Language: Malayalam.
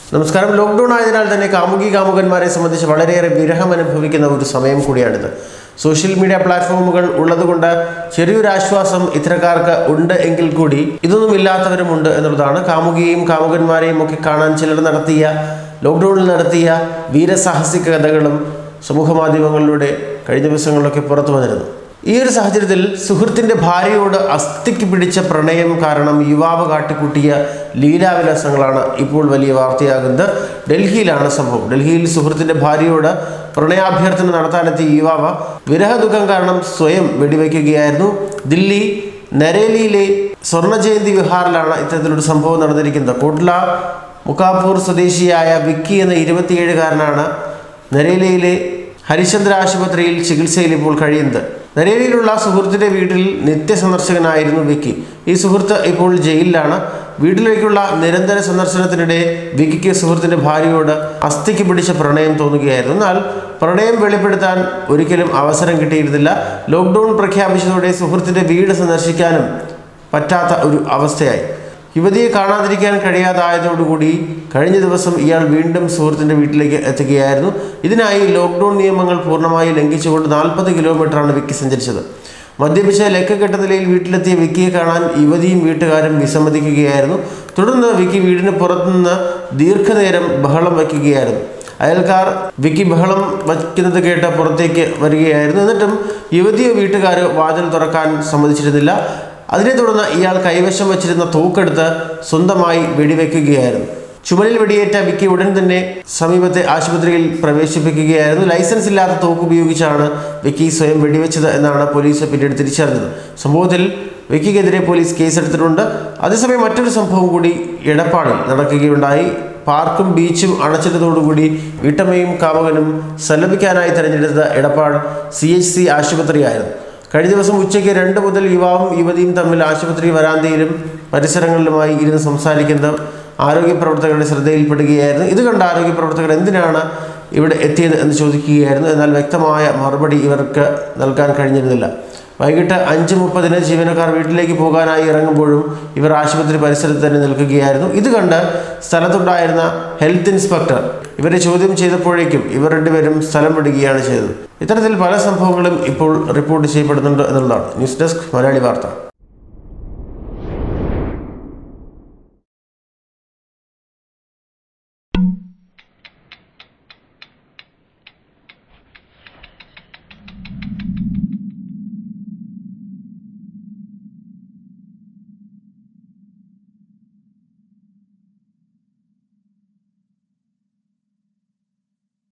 നമസ്കാരം ലോക്ക്ഡൗൺ ആയതിനാൽ തന്നെ കാമുകി കാമുകന്മാരെ സംബന്ധിച്ച് വളരെയേറെ വിരഹം അനുഭവിക്കുന്ന ഒരു സമയം കൂടിയാണിത് സോഷ്യൽ മീഡിയ പ്ലാറ്റ്ഫോമുകൾ ഉള്ളതുകൊണ്ട് ചെറിയൊരു ആശ്വാസം ഇത്തരക്കാർക്ക് ഉണ്ട് എങ്കിൽ കൂടി ഇതൊന്നും ഇല്ലാത്തവരുമുണ്ട് എന്നുള്ളതാണ് കാമുകിയെയും കാമുകന്മാരെയും ഒക്കെ കാണാൻ ചിലർ നടത്തിയ ലോക്ക്ഡൗണിൽ നടത്തിയ വീരസാഹസിക കഥകളും സമൂഹ മാധ്യമങ്ങളിലൂടെ കഴിഞ്ഞ ദിവസങ്ങളിലൊക്കെ പുറത്തു വന്നിരുന്നു ഈ ഒരു സാഹചര്യത്തിൽ സുഹൃത്തിന്റെ ഭാര്യയോട് അസ്ഥിക്ക് പിടിച്ച പ്രണയം കാരണം യുവാവ് കാട്ടിക്കൂട്ടിയ ലീലാവിലാസങ്ങളാണ് ഇപ്പോൾ വലിയ വാർത്തയാകുന്നത് ഡൽഹിയിലാണ് സംഭവം ഡൽഹിയിൽ സുഹൃത്തിന്റെ ഭാര്യയോട് പ്രണയാഭ്യർത്ഥന നടത്താനെത്തിയ യുവാവ് വിരഹദുഃഖം കാരണം സ്വയം വെടിവെക്കുകയായിരുന്നു ദില്ലി നരേലിയിലെ സ്വർണ്ണജയന്തി വിഹാറിലാണ് ഇത്തരത്തിലൊരു സംഭവം നടന്നിരിക്കുന്നത് കോട്ട്ല മുക്കാപൂർ സ്വദേശിയായ വിക്കി എന്ന ഇരുപത്തിയേഴുകാരനാണ് നരേലയിലെ ഹരിചന്ദ്ര ആശുപത്രിയിൽ ചികിത്സയിൽ ഇപ്പോൾ കഴിയുന്നത് നരേലിയിലുള്ള സുഹൃത്തിന്റെ വീട്ടിൽ നിത്യസന്ദർശകനായിരുന്നു വിക്കി ഈ സുഹൃത്ത് ഇപ്പോൾ ജയിലിലാണ് വീട്ടിലേക്കുള്ള നിരന്തര സന്ദർശനത്തിനിടെ വിക്കിക്ക് സുഹൃത്തിന്റെ ഭാര്യയോട് അസ്ഥിക്ക് പിടിച്ച പ്രണയം തോന്നുകയായിരുന്നു എന്നാൽ പ്രണയം വെളിപ്പെടുത്താൻ ഒരിക്കലും അവസരം കിട്ടിയിരുന്നില്ല ലോക്ക്ഡൗൺ പ്രഖ്യാപിച്ചതോടെ സുഹൃത്തിന്റെ വീട് സന്ദർശിക്കാനും പറ്റാത്ത ഒരു അവസ്ഥയായി യുവതിയെ കാണാതിരിക്കാൻ കഴിയാതായതോടുകൂടി കഴിഞ്ഞ ദിവസം ഇയാൾ വീണ്ടും സുഹൃത്തിൻ്റെ വീട്ടിലേക്ക് എത്തുകയായിരുന്നു ഇതിനായി ലോക്ക്ഡൗൺ നിയമങ്ങൾ പൂർണ്ണമായി ലംഘിച്ചുകൊണ്ട് നാൽപ്പത് കിലോമീറ്ററാണ് വിക്കി സഞ്ചരിച്ചത് മദ്യപിച്ച ലക്കക്കെട്ട നിലയിൽ വീട്ടിലെത്തിയ വിക്കിയെ കാണാൻ യുവതിയും വീട്ടുകാരും വിസമ്മതിക്കുകയായിരുന്നു തുടർന്ന് വിക്കി വീടിന് പുറത്തുനിന്ന് ദീർഘനേരം ബഹളം വയ്ക്കുകയായിരുന്നു അയൽക്കാർ വിക്കി ബഹളം വയ്ക്കുന്നത് കേട്ട് പുറത്തേക്ക് വരികയായിരുന്നു എന്നിട്ടും യുവതിയോ വീട്ടുകാരോ വാതിൽ തുറക്കാൻ സമ്മതിച്ചിരുന്നില്ല അതിനെ തുടർന്ന് ഇയാൾ കൈവശം വച്ചിരുന്ന തോക്കെടുത്ത് സ്വന്തമായി വെടിവെക്കുകയായിരുന്നു ചുമലിൽ വെടിയേറ്റ വിക്കി ഉടൻ തന്നെ സമീപത്തെ ആശുപത്രിയിൽ പ്രവേശിപ്പിക്കുകയായിരുന്നു ലൈസൻസ് ഇല്ലാത്ത തോക്ക് ഉപയോഗിച്ചാണ് വിക്കി സ്വയം വെടിവെച്ചത് എന്നാണ് പോലീസ് പിന്നീട് തിരിച്ചറിഞ്ഞത് സംഭവത്തിൽ വിക്കിക്കെതിരെ പോലീസ് കേസെടുത്തിട്ടുണ്ട് അതേസമയം മറ്റൊരു സംഭവം കൂടി എടപ്പാടിൽ നടക്കുകയുണ്ടായി പാർക്കും ബീച്ചും അടച്ചിട്ടതോടുകൂടി വീട്ടമ്മയും കാമകനും സല്ലപിക്കാനായി തെരഞ്ഞെടുത്ത എടപ്പാട് സി എച്ച് സി ആശുപത്രിയായിരുന്നു കഴിഞ്ഞ ദിവസം ഉച്ചയ്ക്ക് രണ്ട് മുതൽ യുവാവും യുവതിയും തമ്മിൽ ആശുപത്രി വരാന്തയിലും പരിസരങ്ങളിലുമായി ഇരുന്ന് സംസാരിക്കുന്നത് ആരോഗ്യ പ്രവർത്തകരുടെ ശ്രദ്ധയിൽപ്പെടുകയായിരുന്നു ഇത് കണ്ട ആരോഗ്യ പ്രവർത്തകർ എന്തിനാണ് ഇവിടെ എത്തിയത് എന്ന് ചോദിക്കുകയായിരുന്നു എന്നാൽ വ്യക്തമായ മറുപടി ഇവർക്ക് നൽകാൻ കഴിഞ്ഞിരുന്നില്ല വൈകിട്ട് അഞ്ച് മുപ്പതിന് ജീവനക്കാർ വീട്ടിലേക്ക് പോകാനായി ഇറങ്ങുമ്പോഴും ഇവർ ആശുപത്രി പരിസരത്ത് തന്നെ നിൽക്കുകയായിരുന്നു ഇത് കണ്ട് സ്ഥലത്തുണ്ടായിരുന്ന ഹെൽത്ത് ഇൻസ്പെക്ടർ ഇവരെ ചോദ്യം ചെയ്തപ്പോഴേക്കും ഇവർ രണ്ടുപേരും സ്ഥലം വിടുകയാണ് ചെയ്തത് ഇത്തരത്തിൽ പല സംഭവങ്ങളും ഇപ്പോൾ റിപ്പോർട്ട് ചെയ്യപ്പെടുന്നുണ്ട് എന്നുള്ളതാണ് ന്യൂസ് ഡെസ്ക് മലയാളി വാർത്ത